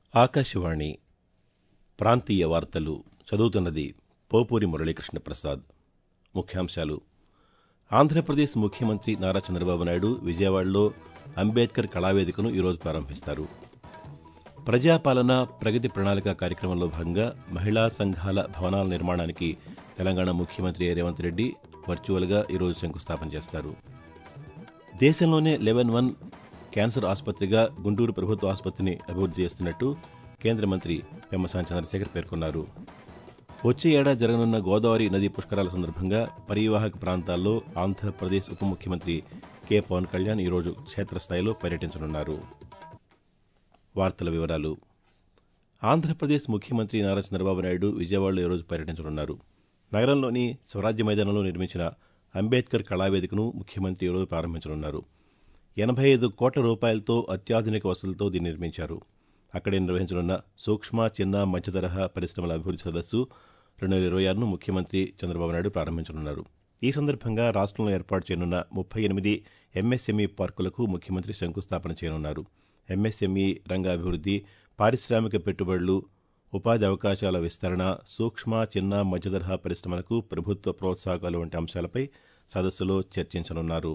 ఆకాశవాణి ప్రాంతీయ వార్తలు చదువుతున్నది పోపూరి మురళీకృష్ణ ప్రసాద్ ముఖ్యాంశాలు ఆంధ్రప్రదేశ్ ముఖ్యమంత్రి నారా చంద్రబాబు నాయుడు విజయవాడలో అంబేద్కర్ కళావేదికను ఈరోజు ప్రారంభిస్తారు ప్రజాపాలన ప్రగతి ప్రణాళిక కార్యక్రమంలో భాగంగా మహిళా సంఘాల భవనాల నిర్మాణానికి తెలంగాణ ముఖ్యమంత్రి రేవంత్ రెడ్డి వర్చువల్గా ఈరోజు శంకుస్థాపన చేస్తారు దేశంలోనే లెవెన్ వన్ క్యాన్సర్ ఆసుపత్రిగా గుంటూరు ప్రభుత్వ ఆసుపత్రిని అభివృద్ది చేస్తున్నట్టు కేంద్ర మంత్రి పెమ్మసాని చంద్రశేఖర్ పేర్కొన్నారు వచ్చే ఏడాది జరగనున్న గోదావరి నదీ పుష్కరాల సందర్భంగా పరివాహక ప్రాంతాల్లో ఆంధ్రప్రదేశ్ ఉప ముఖ్యమంత్రి కె పవన్ కళ్యాణ్ ఈరోజు క్షేత్రస్థాయిలో పర్యటించనున్నారు వార్తల వివరాలు ఆంధ్రప్రదేశ్ ముఖ్యమంత్రి నారా చంద్రబాబు నాయుడు విజయవాడలో ఈరోజు పర్యటించనున్నారు నగరంలోని స్వరాజ్య మైదానంలో నిర్మించిన అంబేద్కర్ కళావేదికను ముఖ్యమంత్రి ఈరోజు ప్రారంభించనున్నారు ఎనభై ఐదు కోట్ల రూపాయలతో అత్యాధునిక వసతులతో దీన్ని నిర్మించారు అక్కడే నిర్వహించనున్న సూక్ష్మ చిన్న మధ్యతరహా పరిశ్రమల అభివృద్ది సదస్సు రెండు వేల ఇరవై ఆరును ముఖ్యమంత్రి చంద్రబాబు నాయుడు ప్రారంభించనున్నారు ఈ సందర్భంగా రాష్ట్రంలో ఏర్పాటు చేయనున్న ముప్పై ఎనిమిది ఎంఎస్ఎంఈ పార్కులకు ముఖ్యమంత్రి శంకుస్థాపన చేయనున్నారు ఎంఎస్ఎంఈ రంగ అభివృద్ది పారిశ్రామిక పెట్టుబడులు ఉపాధి అవకాశాల విస్తరణ సూక్ష్మ చిన్న మధ్యతరహా పరిశ్రమలకు ప్రభుత్వ ప్రోత్సాహకాలు వంటి అంశాలపై సదస్సులో చర్చించనున్నారు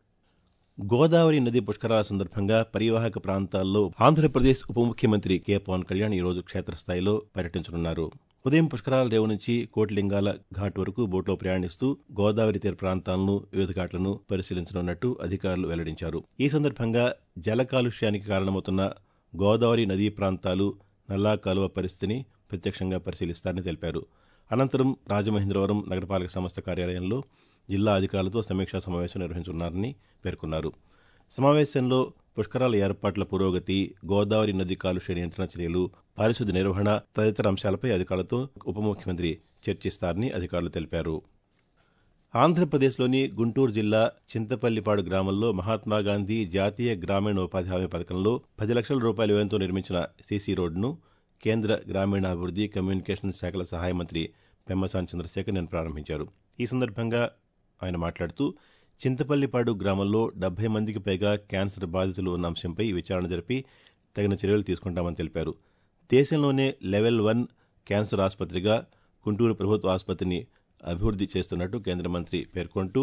గోదావరి నది పుష్కరాల సందర్భంగా పరివాహక ప్రాంతాల్లో ఆంధ్రప్రదేశ్ ఉప ముఖ్యమంత్రి కె పవన్ కళ్యాణ్ ఈరోజు క్షేత్రస్థాయిలో పర్యటించనున్నారు ఉదయం పుష్కరాల రేవు నుంచి కోటిలింగాల ఘాట్ వరకు బోట్లో ప్రయాణిస్తూ గోదావరి తీర ప్రాంతాలను వివిధ ఘాట్లను పరిశీలించనున్నట్టు అధికారులు వెల్లడించారు ఈ సందర్భంగా జల కాలుష్యానికి కారణమవుతున్న గోదావరి నదీ ప్రాంతాలు నల్లా కాలువ పరిస్థితిని ప్రత్యక్షంగా పరిశీలిస్తారని తెలిపారు అనంతరం రాజమహేంద్రవరం నగరపాలక సంస్థ కార్యాలయంలో జిల్లా అధికారులతో సమీక్షా సమావేశం నిర్వహించనున్నారని పేర్కొన్నారు సమావేశంలో పుష్కరాల ఏర్పాట్ల పురోగతి గోదావరి నది కాలుష్య నియంత్రణ చర్యలు పారిశుద్ధ్య నిర్వహణ తదితర అంశాలపై అధికారులతో ఉప ముఖ్యమంత్రి చర్చిస్తారని అధికారులు తెలిపారు ఆంధ్రప్రదేశ్లోని గుంటూరు జిల్లా చింతపల్లిపాడు గ్రామంలో మహాత్మాగాంధీ జాతీయ గ్రామీణ ఉపాధి హామీ పథకంలో పది లక్షల రూపాయల వ్యయంతో నిర్మించిన సీసీ రోడ్డును కేంద్ర గ్రామీణాభివృద్ది కమ్యూనికేషన్ శాఖల సహాయ మంత్రి పెమ్మసాని చంద్రశేఖర్ నిన్న ప్రారంభించారు ఈ సందర్భంగా ఆయన మాట్లాడుతూ చింతపల్లిపాడు గ్రామంలో డెబ్బై మందికి పైగా క్యాన్సర్ బాధితులు ఉన్న అంశంపై విచారణ జరిపి తగిన చర్యలు తీసుకుంటామని తెలిపారు దేశంలోనే లెవెల్ వన్ క్యాన్సర్ ఆసుపత్రిగా గుంటూరు ప్రభుత్వ ఆసుపత్రిని అభివృద్ది చేస్తున్నట్టు కేంద్ర మంత్రి పేర్కొంటూ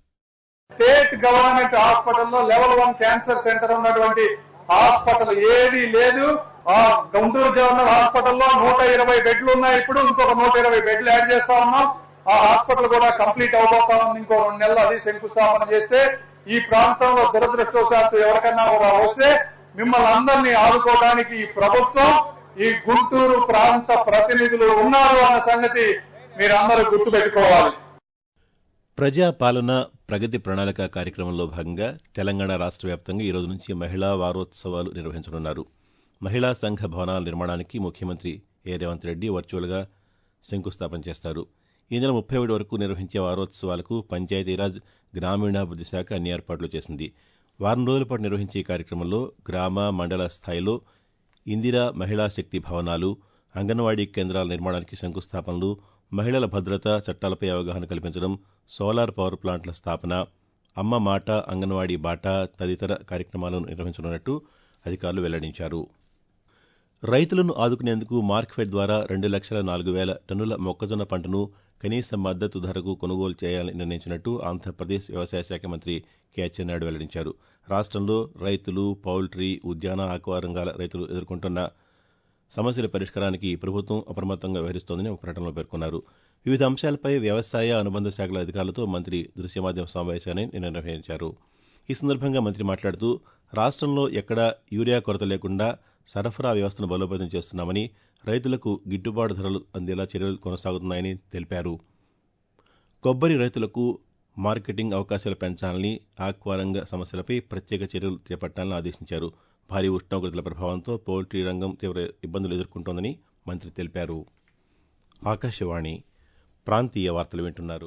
స్టేట్ గవర్నమెంట్ హాస్పిటల్లో లెవెల్ వన్ క్యాన్సర్ సెంటర్ ఉన్నటువంటి హాస్పిటల్ ఏది లేదు ఆ గుంటూరు జనరల్ హాస్పిటల్లో నూట ఇరవై బెడ్లు ఉన్నాయి ఇప్పుడు ఇంకొక నూట ఇరవై బెడ్లు యాడ్ చేస్తా ఉన్నాం ఆ హాస్పిటల్ కూడా కంప్లీట్ అవబోతా ఉంది ఇంకో రెండు నెలలు అది శంకుస్థాపన చేస్తే ఈ ప్రాంతంలో దురదృష్టవశాత్తు ఎవరికైనా ఒక వస్తే మిమ్మల్ని అందరినీ ఆదుకోవడానికి ఈ ప్రభుత్వం ఈ గుంటూరు ప్రాంత ప్రతినిధులు ఉన్నారు అన్న సంగతి మీరందరూ గుర్తుపెట్టుకోవాలి ప్రజాపాలన ప్రగతి ప్రణాళిక కార్యక్రమంలో భాగంగా తెలంగాణ రాష్ట్ర వ్యాప్తంగా ఈ రోజు నుంచి మహిళా వారోత్సవాలు నిర్వహించనున్నారు మహిళా సంఘ భవనాల నిర్మాణానికి ముఖ్యమంత్రి ఏ రేవంత్ రెడ్డి వర్చువల్గా శంకుస్థాపన చేస్తారు ఈ నెల ముప్పై ఒకటి వరకు నిర్వహించే వారోత్సవాలకు పంచాయతీరాజ్ గ్రామీణాభివృద్ది శాఖ అన్ని ఏర్పాట్లు చేసింది వారం రోజుల పాటు నిర్వహించే ఈ కార్యక్రమంలో గ్రామ మండల స్థాయిలో ఇందిరా మహిళా శక్తి భవనాలు అంగన్వాడీ కేంద్రాల నిర్మాణానికి శంకుస్థాపనలు మహిళల భద్రత చట్టాలపై అవగాహన కల్పించడం సోలార్ పవర్ ప్లాంట్ల స్థాపన అమ్మ మాట అంగన్వాడీ బాట తదితర కార్యక్రమాలను నిర్వహించనున్నట్టు అధికారులు వెల్లడించారు రైతులను ఆదుకునేందుకు మార్క్ఫెడ్ ద్వారా రెండు లక్షల నాలుగు వేల టన్నుల మొక్కజొన్న పంటను కనీస మద్దతు ధరకు కొనుగోలు చేయాలని నిర్ణయించినట్టు ఆంధ్రప్రదేశ్ వ్యవసాయ శాఖ మంత్రి కె అచ్చెన్నాయుడు వెల్లడించారు రాష్ట్రంలో రైతులు పౌల్ట్రీ ఉద్యాన ఆక్వా రంగాల రైతులు ఎదుర్కొంటున్న సమస్యల పరిష్కారానికి ప్రభుత్వం అప్రమత్తంగా వ్యవహరిస్తోందని ఒక ప్రకటనలో పేర్కొన్నారు వివిధ అంశాలపై వ్యవసాయ అనుబంధ శాఖల అధికారులతో మంత్రి దృశ్య మాధ్యమ సమావేశాన్ని నిన్న నిర్వహించారు ఈ సందర్భంగా మంత్రి మాట్లాడుతూ రాష్ట్రంలో ఎక్కడా యూరియా కొరత లేకుండా సరఫరా వ్యవస్థను బలోపేతం చేస్తున్నామని రైతులకు గిట్టుబాటు ధరలు అందేలా చర్యలు కొనసాగుతున్నాయని తెలిపారు కొబ్బరి రైతులకు మార్కెటింగ్ అవకాశాలు పెంచాలని ఆక్వారంగ సమస్యలపై ప్రత్యేక చర్యలు చేపట్టాలని ఆదేశించారు భారీ ఉష్ణోగ్రతల ప్రభావంతో పౌల్ట్రీ రంగం తీవ్ర ఇబ్బందులు ఎదుర్కొంటోందని మంత్రి తెలిపారు ఆకాశవాణి ప్రాంతీయ వార్తలు వింటున్నారు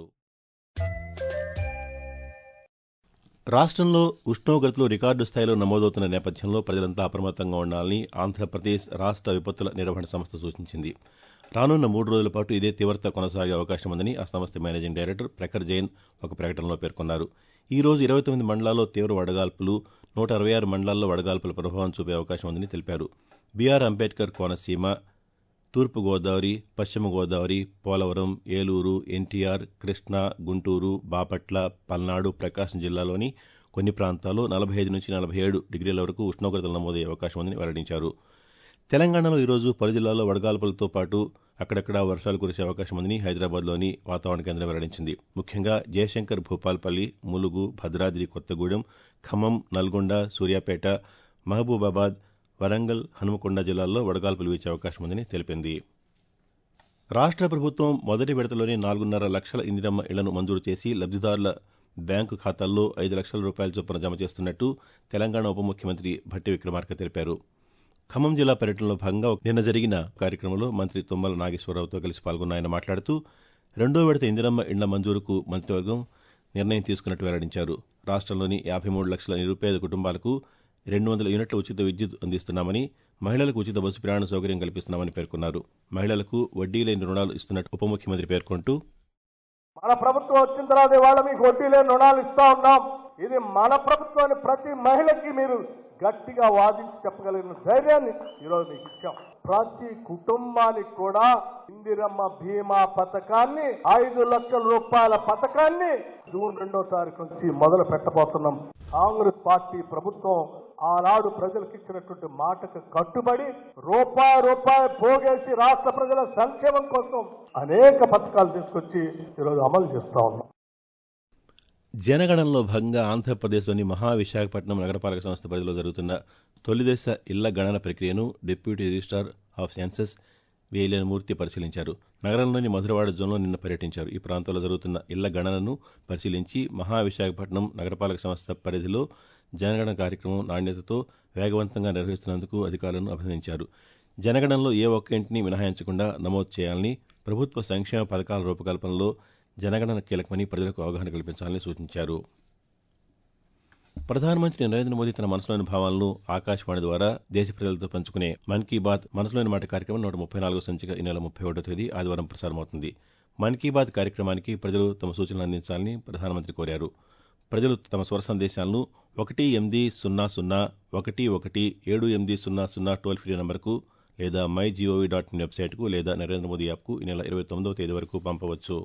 రాష్ట్రంలో ఉష్ణోగ్రతలు రికార్డు స్థాయిలో నమోదవుతున్న నేపథ్యంలో ప్రజలంతా అప్రమత్తంగా ఉండాలని ఆంధ్రప్రదేశ్ రాష్ట్ర విపత్తుల నిర్వహణ సంస్థ సూచించింది రానున్న మూడు రోజుల పాటు ఇదే తీవ్రత కొనసాగే అవకాశం ఉందని ఆ సంస్థ మేనేజింగ్ డైరెక్టర్ ప్రఖర్ జైన్ ఒక ప్రకటనలో పేర్కొన్నారు ఈ రోజు ఇరవై తొమ్మిది మండలాల్లో తీవ్ర వడగాల్పులు నూట అరవై ఆరు మండలాల్లో వడగాల్పుల ప్రభావం చూపే అవకాశం ఉందని తెలిపారు బీఆర్ అంబేద్కర్ కోనసీమ తూర్పు గోదావరి పశ్చిమ గోదావరి పోలవరం ఏలూరు ఎన్టీఆర్ కృష్ణా గుంటూరు బాపట్ల పల్నాడు ప్రకాశం జిల్లాలోని కొన్ని ప్రాంతాల్లో నలభై ఐదు నుంచి నలభై ఏడు డిగ్రీల వరకు ఉష్ణోగ్రతలు నమోదయ్యే అవకాశం ఉందని వెల్లడించారు తెలంగాణలో ఈరోజు పలు జిల్లాల్లో వడగాల్పులతో పాటు అక్కడక్కడా వర్షాలు కురిసే అవకాశం ఉందని హైదరాబాద్లోని వాతావరణ కేంద్రం వెల్లడించింది ముఖ్యంగా జయశంకర్ భూపాల్పల్లి ములుగు భద్రాద్రి కొత్తగూడెం ఖమ్మం నల్గొండ సూర్యాపేట మహబూబాబాద్ వరంగల్ హనుమకొండ జిల్లాల్లో వడగాల్పులు వీచే అవకాశం ఉందని తెలిపింది రాష్ట్ర ప్రభుత్వం మొదటి విడతలోనే నాలుగున్నర లక్షల ఇందిరమ్మ ఇళ్లను మంజూరు చేసి లబ్దిదారుల బ్యాంకు ఖాతాల్లో ఐదు లక్షల రూపాయల చొప్పున జమ చేస్తున్నట్టు తెలంగాణ ఉప ముఖ్యమంత్రి భట్టి విక్రమార్క తెలిపారు ఖమ్మం జిల్లా పర్యటనలో భాగంగా నిన్న జరిగిన కార్యక్రమంలో మంత్రి తుమ్మల నాగేశ్వరరావుతో కలిసి పాల్గొన్న ఆయన మాట్లాడుతూ రెండో విడత ఇందిరమ్మ ఇళ్ల మంజూరుకు మంత్రివర్గం నిర్ణయం తీసుకున్నట్టు వెల్లడించారు రాష్ట్రంలోని యాభై మూడు లక్షల నిరుపేద కుటుంబాలకు రెండు వందల యూనిట్ల ఉచిత విద్యుత్ అందిస్తున్నామని మహిళలకు ఉచిత బస్సు ప్రయాణ సౌకర్యం కల్పిస్తున్నామని పేర్కొన్నారు మహిళలకు వడ్డీ లేని రుణాలు ఇస్తున్నట్టు ఉప ముఖ్యమంత్రి పేర్కొంటూ మన ప్రభుత్వం వచ్చిన తర్వాత ఇవాళ మీకు వడ్డీ లేని రుణాలు ఇస్తా ఉన్నాం ఇది మన ప్రభుత్వాన్ని ప్రతి మహిళకి మీరు గట్టిగా వాదించి చెప్పగలిగిన ధైర్యాన్ని ఈరోజు మీకు ఇచ్చాం ప్రతి కుటుంబానికి కూడా ఇందిరమ్మ బీమా పథకాన్ని ఐదు లక్షల రూపాయల పథకాన్ని జూన్ రెండో తారీఖు నుంచి మొదలు పెట్టబోతున్నాం కాంగ్రెస్ పార్టీ ప్రభుత్వం ఆనాడు ప్రజలకు ఇచ్చినటువంటి మాటకు కట్టుబడి రూపాయి రూపాయి పోగేసి రాష్ట్ర ప్రజల సంక్షేమం కోసం అనేక పథకాలు తీసుకొచ్చి ఈరోజు అమలు చేస్తా ఉన్నాం జనగణనలో భాగంగా ఆంధ్రప్రదేశ్లోని మహావిశాఖపట్నం నగరపాలక సంస్థ పరిధిలో జరుగుతున్న తొలిదశ ఇళ్ల గణన ప్రక్రియను deputy registrar of census Veleni Murthy పరిశీలించారు నగరంలోని మధురవాడ జోన్లో నిన్న పర్యటించారు ఈ ప్రాంతంలో జరుగుతున్న ఇళ్ల గణనను పరిశీలించి మహావిశాఖపట్నం నగరపాలక సంస్థ పరిధిలో జనగణన కార్యక్రమం నాణ్యతతో వేగవంతంగా నిర్వహిస్తున్నందుకు అధికారులను అభినందించారు జనగణనలో ఏ ఒక్క ఇంటిని మినహాయించకుండా నమోదు చేయాలని ప్రభుత్వ సంక్షేమ పథకాల రూపకల్పనలో జనగణన కీలకమని ప్రజలకు అవగాహన కల్పించాలని సూచించారు ప్రధానమంత్రి నరేంద్ర మోదీ తన మనసులోని భావాలను ఆకాశవాణి ద్వారా దేశ ప్రజలతో పంచుకునే మన్ కీ బాత్ మనసులోని మాట కార్యక్రమం నూట ముప్పై నాలుగో సంచిక ఈ నెల ముప్పై ఒకటో తేదీ ఆదివారం ప్రసారమవుతుంది మన్ కీ బాత్ కార్యక్రమానికి ప్రజలు తమ సూచనలు అందించాలని ప్రధానమంత్రి కోరారు ప్రజలు తమ స్వర సందేశాలను ఒకటి ఎనిమిది సున్నా సున్నా ఒకటి ఒకటి ఏడు ఎనిమిది సున్నా సున్నా టోల్ ఫ్రీ నంబర్కు లేదా మై జీఓవీ డాట్ ఇన్ వెబ్సైట్కు లేదా నరేంద్ర మోదీ యాప్కు ఈ నెల ఇరవై తొమ్మిదవ తేదీ వరకు పంపవచ్చు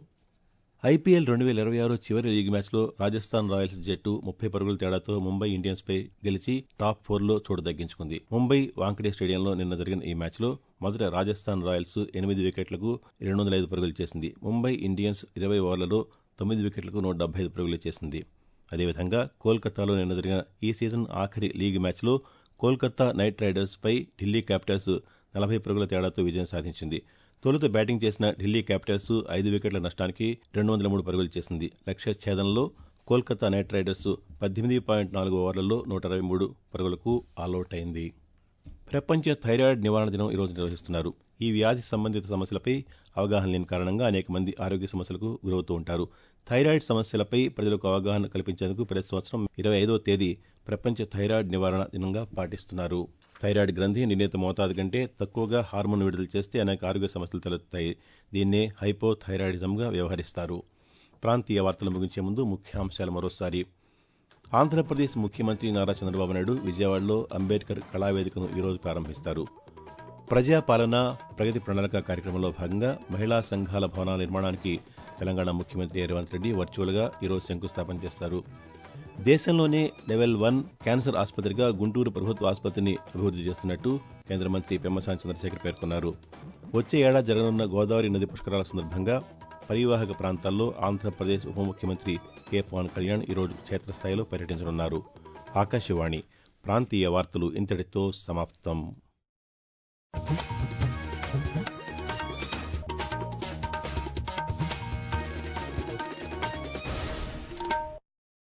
ఐపీఎల్ రెండు వేల ఇరవై ఆరు చివరి లీగ్ మ్యాచ్లో రాజస్థాన్ రాయల్స్ జట్టు ముప్పై పరుగుల తేడాతో ముంబై ఇండియన్స్పై గెలిచి టాప్ ఫోర్లో చోటు దక్కించుకుంది ముంబై వాంకడే స్టేడియంలో నిన్న జరిగిన ఈ మ్యాచ్లో మొదట రాజస్థాన్ రాయల్స్ ఎనిమిది వికెట్లకు రెండు వందల ఐదు పరుగులు చేసింది ముంబై ఇండియన్స్ ఇరవై ఓవర్లలో తొమ్మిది వికెట్లకు నూట డెబ్బై ఐదు పరుగులు చేసింది అదేవిధంగా కోల్కతాలో నిన్న జరిగిన ఈ సీజన్ ఆఖరి లీగ్ మ్యాచ్లో కోల్కతా నైట్ రైడర్స్పై ఢిల్లీ క్యాపిటల్స్ నలభై పరుగుల తేడాతో విజయం సాధించింది తొలుత బ్యాటింగ్ చేసిన ఢిల్లీ క్యాపిటల్స్ ఐదు వికెట్ల నష్టానికి రెండు వందల మూడు పరుగులు చేసింది లక్ష్య ఛేదనలో కోల్కతా నైట్ రైడర్స్ పద్దెనిమిది పాయింట్ నాలుగు ఓవర్లలో నూట అరవై మూడు పరుగులకు ఆల్అవుట్ అయింది ప్రపంచ థైరాయిడ్ నివారణ దినం ఈరోజు నిర్వహిస్తున్నారు ఈ వ్యాధి సంబంధిత సమస్యలపై అవగాహన లేని కారణంగా అనేక మంది ఆరోగ్య సమస్యలకు గురవుతూ ఉంటారు థైరాయిడ్ సమస్యలపై ప్రజలకు అవగాహన కల్పించేందుకు ప్రతి సంవత్సరం ఇరవై ఐదో తేదీ ప్రపంచ థైరాయిడ్ నివారణ దినంగా పాటిస్తున్నారు థైరాయిడ్ గ్రంథి నిర్ణీత మోతాదు కంటే తక్కువగా హార్మోన్ విడుదల చేస్తే అనేక ఆరోగ్య సమస్యలు తలెత్తాయి దీన్నే హైపోథైరాయిడిజంగా వ్యవహరిస్తారు ప్రాంతీయ వార్తలు ముగించే ముందు ముఖ్యాంశాలు మరోసారి ఆంధ్రప్రదేశ్ ముఖ్యమంత్రి నారా చంద్రబాబు నాయుడు విజయవాడలో అంబేద్కర్ కళావేదికను ఈరోజు ప్రారంభిస్తారు ప్రజాపాలన ప్రగతి ప్రణాళిక కార్యక్రమంలో భాగంగా మహిళా సంఘాల భవనాల నిర్మాణానికి తెలంగాణ ముఖ్యమంత్రి రేవంత్ రెడ్డి వర్చువల్గా ఈరోజు శంకుస్థాపన చేస్తారు దేశంలోనే లెవెల్ వన్ క్యాన్సర్ ఆసుపత్రిగా గుంటూరు ప్రభుత్వ ఆసుపత్రిని అభివృద్ధి చేస్తున్నట్టు కేంద్ర మంత్రి పెమ్మసాని చంద్రశేఖర్ పేర్కొన్నారు వచ్చే ఏడాది జరగనున్న గోదావరి నది పుష్కరాల సందర్భంగా పరివాహక ప్రాంతాల్లో ఆంధ్రప్రదేశ్ ఉప ముఖ్యమంత్రి కె పవన్ కళ్యాణ్ ఈరోజు క్షేత్రస్థాయిలో పర్యటించనున్నారు ఆకాశవాణి ప్రాంతీయ వార్తలు ఇంతటితో సమాప్తం